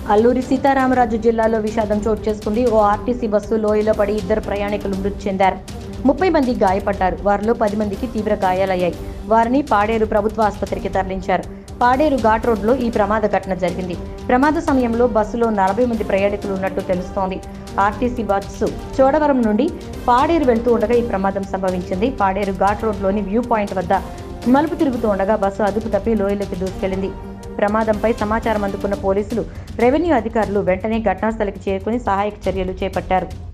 అల్లూరి సీతారామరాజు జిల్లాలో విషాదం చోటు చేసుకుంది ఓ ఆర్టీసీ బస్సు లోయలో పడి ఇద్దరు ప్రయాణికులు మృతి చెందారు ముప్పై మంది గాయపడ్డారు వారిలో పది మందికి తీవ్ర గాయాలయ్యాయి వారిని పాడేరు ప్రభుత్వ ఆసుపత్రికి తరలించారు పాడేరు ఘాట్ రోడ్లో ఈ ప్రమాద ఘటన జరిగింది ప్రమాద సమయంలో బస్సులో నలభై మంది ప్రయాణికులు ఉన్నట్టు తెలుస్తోంది ఆర్టీసీ బస్సు చోడవరం నుండి పాడేరు వెళ్తూ ఉండగా ఈ ప్రమాదం సంభవించింది పాడేరు ఘాట్ రోడ్లోని వ్యూ పాయింట్ వద్ద మలుపు తిరుగుతూ ఉండగా బస్సు అదుపు తప్పి లోయలోకి దూసుకెళ్లింది ప్రమాదంపై సమాచారం అందుకున్న పోలీసులు రెవెన్యూ అధికారులు వెంటనే ఘటనాస్థలికి చేరుకుని సహాయక చర్యలు చేపట్టారు